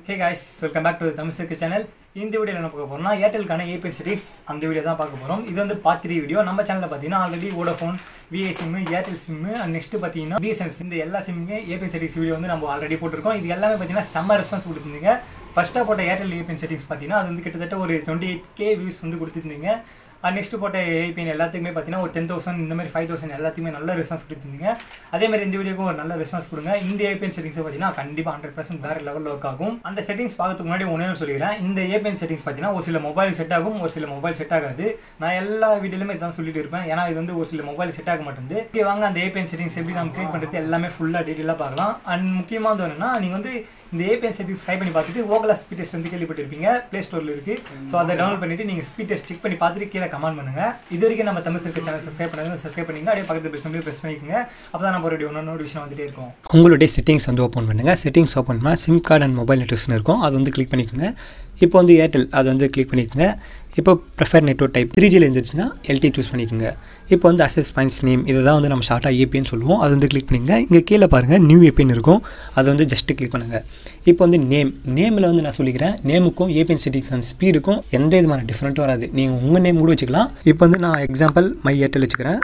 hey guys welcome back to Tamil சர்க்கு channel இந்த வீடியோவில் என்ன பார்க்க போறோம்னா ஏர்டெல்கான ஏபிஐ செட்டிங்ஸ் அந்த வீடியோ தான் பார்க்க போகிறோம் இது வந்து பார்ட் த்ரீ வீடியோ நம்ம சேனலில் பார்த்தீங்கன்னா already Vodafone Vi sim Airtel sim and next பார்த்தீங்கன்னா பிஎஸ்என்எல் இந்த எல்லா சிம்முமே ஏபிஐ செட்டிங்ஸ் வீடியோ வந்து நம்ம ஆல்ரெடி போட்டிருக்கோம் இது எல்லாமே பார்த்தீங்கன்னா செம்ம ரெஸ்பான்ஸ் கொடுத்துருந்தீங்க ஃபஸ்ட்டாக போட்ட ஏர்டெல் ஏபிஎன் செட்டிங்ஸ் பார்த்தீங்கன்னா அது வந்து கிட்டத்தட்ட ஒரு டுவெண்ட்டி எயிட் கே வியூஸ் வந்து கொடுத்துருந்தீங்க அண்ட் நெக்ஸ்ட் போட்ட ஏபிஎன் எல்லாத்துக்குமே பார்த்தீங்கன்னா ஒரு டென் தௌசண்ட் இந்த மாதிரி ஃபைவ் தௌசண்ட் எல்லாத்துக்குமே நல்ல ரெஸ்பான்ஸ் கொடுத்துருந்தீங்க அதே மாதிரி இந்த வீடியோக்கும் ஒரு நல்ல ரெஸ்பான்ஸ் கொடுங்க இந்த ஏபிஎன் செட்டிங்ஸ் பார்த்தீங்கன்னா கண்டிப்பாக ஹண்ட்ரட் பர்சன்ட் வேறு லெவலில் ஒர்க் ஆகும் அந்த செட்டிங்ஸ் பார்க்கறதுக்கு முன்னாடி ஒன்றே சொல்லிக்கிறேன் இந்த ஏபிஎன் செட்டிங்ஸ் பார்த்தீங்கன்னா ஒரு சில மொபைல் செட் ஆகும் ஒரு சில மொபைல் செட் ஆகாது நான் எல்லா வீடியோலுமே இதான் சொல்லிட்டு இருப்பேன் ஏன்னா இது வந்து ஒரு சில மொபைல் செட் ஆக மாட்டேங்குது ஓகே வாங்க அந்த ஏபிஎன் செட்டிங்ஸ் எப்படி நம்ம கிரியேட் பண்ணுறது எல்லாமே ஃபுல்லாக டீட்டெயிலாக பார்க்கலாம் அண்ட் முக்கியமாக என்னன்னா நீங்கள் வந்து இந்த ஏபிஎன் செட்டிங்ஸ் ட்ரை பண்ணி பார்த்துட்டு ஓகலா ஸ்பீட் டெஸ்ட் வந்து கேள்விப்பட்டிருப்பீங்க ப்ளே ஸ்டோரில் இருக்குது ஸோ அதை டவுன்லோட் பண்ணிட்டு நீங்கள் ஸ்பீட் டெஸ்ட் செக் பண்ணி பார்த்துட்டு கீழே கமெண்ட் பண்ணுங்க இது வரைக்கும் நம்ம தமிழ் சர்க்கு சேனல் சப்ஸ்கிரைப் பண்ணுங்க சப்ஸ்கிரைப் பண்ணிங்க அப்படியே பக்கத்தில் பெஸ்ட் ப்ரெஸ் பண்ணிக்கோங்க அப்போ தான் நம்ம ஒரு ஒன்று நோட்டிஃபிகேஷன் வந்துட்டே இருக்கும் உங்களுடைய செட்டிங்ஸ் வந்து ஓப்பன் பண்ணுங்கள் செட்டிங்ஸ் ஓப்பன் பண்ணால் சிம் கார்டு அண்ட் மொபைல் நெட்ஒர்க்ஸ்னு இருக்கும் அது வந்து கிளிக் பண்ணிக்கோங்க இப்போ வந்து ஏர்டெல் அது வந்து கிளிக் பண்ணிக்கோங்க இப்போ ப்ரிஃபர் நெட்ஒர்க் டைப் த்ரீ ஜியில் இருந்துச்சுன்னா எல்டி சூஸ் பண்ணிக்கோங்க இப்போ வந்து அசஸ் பாயிண்ட்ஸ் நேம் இதுதான் வந்து நம்ம ஷார்ட்டாக ஏபின்னு சொல்லுவோம் அது வந்து கிளிக் பண்ணிங்க இங்கே கீழே பாருங்கள் நியூ ஏபின்னு இருக்கும் அது வந்து ஜஸ்ட்டு கிளிக் பண்ணுங்கள் இப்போ வந்து நேம் நேமில் வந்து நான் சொல்லிக்கிறேன் நேமுக்கும் ஏபிஎன் செட்டிங்ஸ் அண்ட் ஸ்பீடுக்கும் எந்த விதமான டிஃப்ரெண்ட்டும் வராது நீங்கள் உங்கள் நேம் கூட வச்சுக்கலாம் இப்போ வந்து நான் எக்ஸாம்பிள் மை ஏர்டெல் வச்சுக்கிறேன்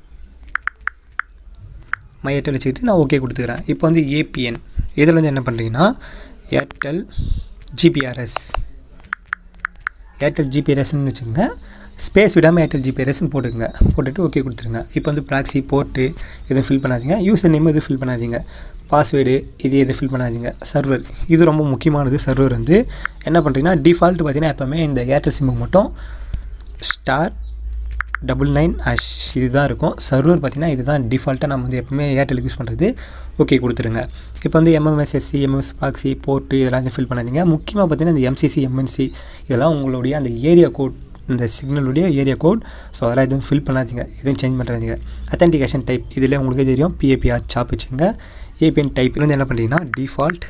மை ஏர்டெல் வச்சுக்கிட்டு நான் ஓகே கொடுத்துக்கிறேன் இப்போ வந்து ஏபிஎன் இதில் வந்து என்ன பண்ணுறீங்கன்னா ஏர்டெல் ஜிபிஆர்எஸ் ஏர்டெல் ஜிபிஆர்எஸ்ன்னு வச்சுக்கோங்க ஸ்பேஸ் விடாமல் ஏர்டெல் ஜிபிஆர்எஸ்ன்னு போட்டுக்கோங்க போட்டுட்டு ஓகே கொடுத்துருங்க இப்போ வந்து ப்ராக்ஸி போர்ட்டு எதுவும் ஃபில் பண்ணாதீங்க யூசர் நேம் எதுவும் ஃபில் பண்ணாதீங்க பாஸ்வேர்டு இது எதுவும் ஃபில் பண்ணாதீங்க சர்வர் இது ரொம்ப முக்கியமானது சர்வர் வந்து என்ன பண்ணுறீங்கன்னா டிஃபால்ட் பார்த்தீங்கன்னா எப்போவுமே இந்த ஏர்டெல் சிம்முக்கு மட்டும் ஸ்டார் டபுள் நைன் ஆஷ் இதுதான் இருக்கும் சர்வர் பார்த்தீங்கன்னா இதுதான் டிஃபால்ட்டாக நம்ம வந்து எப்பவுமே ஏர்டெல் யூஸ் பண்ணுறது ஓகே கொடுத்துருங்க இப்போ வந்து எம்எம்எஸ்எஸ்சி எம்எஸ் பாக்ஸி போர்ட்டு இதெல்லாம் வந்து ஃபில் பண்ணாதீங்க முக்கியமாக பார்த்தீங்கன்னா இந்த எம்சிசி எம்என்சி இதெல்லாம் உங்களுடைய அந்த ஏரியா கோட் இந்த சிக்னலுடைய ஏரியா கோட் ஸோ அதெல்லாம் எதுவும் ஃபில் பண்ணாதீங்க எதுவும் சேஞ்ச் பண்ணுறாதீங்க அத்தன்டிகேஷன் டைப் இதில் உங்களுக்கே தெரியும் பிஏபிஆர் சாப் வச்சுங்க ஏபிஎன் டைப் வந்து என்ன பண்ணுறீங்கன்னா default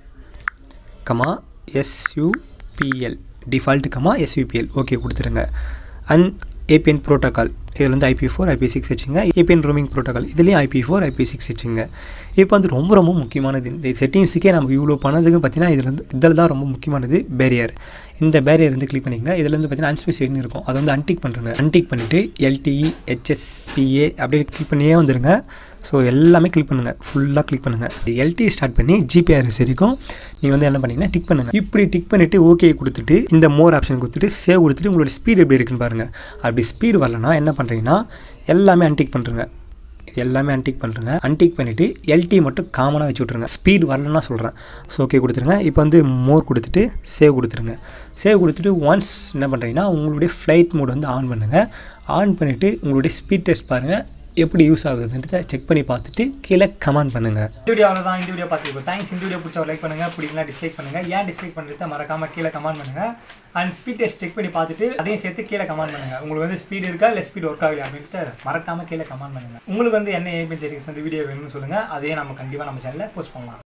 comma SUPL default comma SUPL okay கொடுத்துருங்க அண்ட் ஏபிஎன் ப்ரோட்டோக்கால் இதில் வந்து ஐபி ஃபோர் ஐபி சிக்ஸ் வச்சுங்க ஏபிஎன் ரோமிங் ப்ரோட்டோக்கால் இதுலேயும் ஐபி ஃபோர் ஐபி சிக்ஸ் வச்சுங்க இப்போ வந்து ரொம்ப ரொம்ப முக்கியமானது இந்த செட்டிங்ஸுக்கே நம்ம இவ்வளோ பண்ணதுக்கு பார்த்தீங்கன்னா இதில் வந்து இதில் தான் ரொம்ப முக்கியமானது பேரியர் இந்த பேரியர் வந்து கிளிக் பண்ணிங்க இதில் வந்து பார்த்தீங்கன்னா அன்ஸ்பெசிஃபைட்னு இருக்கும் அதை வந்து அன்டிக் பண்ணுறங்க அன்டிக் பண்ணிவிட்டு எல்டிஇ ஹெச்எஸ்பிஏ அப்படியே கிளிக் பண்ணியே வந்துடுங்க ஸோ எல்லாமே கிளிக் பண்ணுங்கள் ஃபுல்லாக கிளிக் பண்ணுங்கள் எல்டி ஸ்டார்ட் பண்ணி ஜிபிஆர்எஸ் வரைக்கும் நீங்கள் வந்து என்ன பண்ணீங்கன்னா டிக் பண்ணுங்கள் இப்படி டிக் பண்ணிவிட்டு ஓகே கொடுத்துட்டு இந்த மோர் ஆப்ஷன் கொடுத்துட்டு சேவ் கொடுத்துட்டு உங்களோட ஸ்பீடு எப்படி இருக்குன்னு பாருங்கள் அப்படி ஸ்பீடு வரலன்னா என்ன பண்ணுறீங்கன்னா எல்லாமே அன்டிக் பண்ணுறங்க இது எல்லாமே அன்டிக் பண்ணுறங்க அன்டிக் பண்ணிவிட்டு எல்டி மட்டும் காமனாக வச்சு விட்ருங்க ஸ்பீடு வரலன்னா சொல்கிறேன் ஸோ ஓகே கொடுத்துருங்க இப்போ வந்து மோர் கொடுத்துட்டு சேவ் கொடுத்துருங்க சேவ் கொடுத்துட்டு ஒன்ஸ் என்ன பண்ணுறீங்கன்னா உங்களுடைய ஃப்ளைட் மோட் வந்து ஆன் பண்ணுங்கள் ஆன் பண்ணிவிட்டு உங்களுடைய ஸ்பீட் டெஸ்ட் பாருங்கள் எப்படி யூஸ் ஆகுதுன்றதை செக் பண்ணி பார்த்துட்டு கீழே கமெண்ட் பண்ணுங்கள் இந்த வீடியோ அவ்வளோதான் இந்த வீடியோ பார்த்துருக்கோம் தேங்க்ஸ் இந்த வீடியோ பிடிச்சா லைக் பண்ணுங்க பிடிக்கலாம் டிஸ்லைக் பண்ணுங்க ஏன் டிஸ்லைக் பண்ணுறத மறக்காம கீழே கமெண்ட் பண்ணுங்க அண்ட் ஸ்பீட் டெஸ்ட் செக் பண்ணி பார்த்துட்டு அதையும் சேர்த்து கீழே கமெண்ட் பண்ணுங்க உங்களுக்கு வந்து ஸ்பீடு இருக்கா இல்லை ஸ்பீட் ஒர்க் ஆகலையா அப்படின்ட்டு மறக்காம கீழே கமெண்ட் பண்ணுங்க உங்களுக்கு வந்து என்ன ஏபிஎன் செட்டிங்ஸ் வந்து வீடியோ வேணும்னு சொல்லுங்க அதையே நம்ம கண்டிப்பாக நம்ம சேனலில் போஸ்ட் பண்ணலாம்